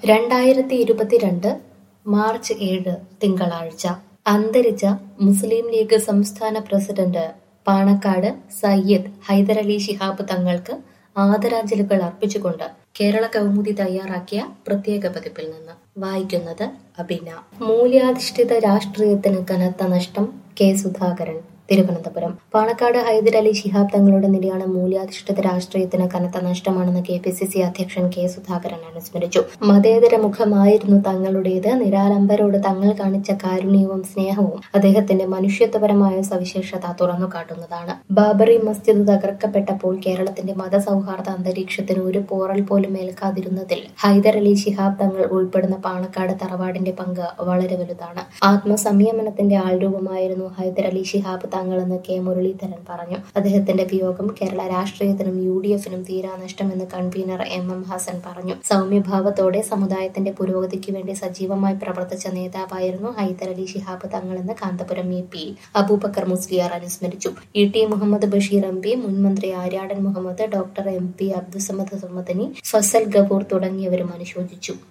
രണ്ടായിരത്തി ഇരുപത്തിരണ്ട് മാർച്ച് ഏഴ് തിങ്കളാഴ്ച അന്തരിച്ച മുസ്ലിം ലീഗ് സംസ്ഥാന പ്രസിഡന്റ് പാണക്കാട് സയ്യിദ് ഹൈദരലി ശിഹാബ് തങ്ങൾക്ക് ആദരാഞ്ജലികൾ അർപ്പിച്ചുകൊണ്ട് കേരള കൗമുദി തയ്യാറാക്കിയ പ്രത്യേക പതിപ്പിൽ നിന്ന് വായിക്കുന്നത് അബിന മൂല്യാധിഷ്ഠിത രാഷ്ട്രീയത്തിന് കനത്ത നഷ്ടം കെ സുധാകരൻ തിരുവനന്തപുരം പാണക്കാട് ഹൈദരലി ശിഹാബ് തങ്ങളുടെ നിര്യാണം മൂല്യാധിഷ്ഠിത രാഷ്ട്രീയത്തിന് കനത്ത നഷ്ടമാണെന്ന് കെ പി സി സി അധ്യക്ഷൻ കെ സുധാകരൻ അനുസ്മരിച്ചു മതേതര മുഖമായിരുന്നു തങ്ങളുടേത് നിരാലംബരോട് തങ്ങൾ കാണിച്ച കാരുണ്യവും സ്നേഹവും അദ്ദേഹത്തിന്റെ മനുഷ്യത്വപരമായ സവിശേഷത തുറന്നു കാട്ടുന്നതാണ് ബാബറി മസ്ജിദ് തകർക്കപ്പെട്ടപ്പോൾ കേരളത്തിന്റെ മതസൗഹാർദ്ദ അന്തരീക്ഷത്തിന് ഒരു പോറൽ പോലും ഏൽക്കാതിരുന്നതിൽ ഹൈദരലി ശിഹാബ് തങ്ങൾ ഉൾപ്പെടുന്ന പാണക്കാട് തറവാടിന്റെ പങ്ക് വളരെ വലുതാണ് ആത്മസംയമനത്തിന്റെ ആൾരൂപമായിരുന്നു ഹൈദരലി ശിഹാബ് തങ്ങളെന്ന് കെ മുരളീധരൻ പറഞ്ഞു അദ്ദേഹത്തിന്റെ വിയോഗം കേരള രാഷ്ട്രീയത്തിനും യു ഡി എഫിനും തീരാ നഷ്ടമെന്ന് കൺവീനർ എം എം ഹസൻ പറഞ്ഞു സൗമ്യഭാവത്തോടെ സമുദായത്തിന്റെ പുരോഗതിക്ക് വേണ്ടി സജീവമായി പ്രവർത്തിച്ച നേതാവായിരുന്നു ഹൈദരലി ശിഹാബ് തങ്ങളെന്ന് കാന്തപുരം എ പി അബൂബക്കർ മുസ്ലിയാർ അനുസ്മരിച്ചു E T Muhammad Basheer M P മുൻമന്ത്രി Aryadan Muhammad doctor M P Abdussamad Samadani Fazal Gafoor തുടങ്ങിയവരും അനുശോചിച്ചു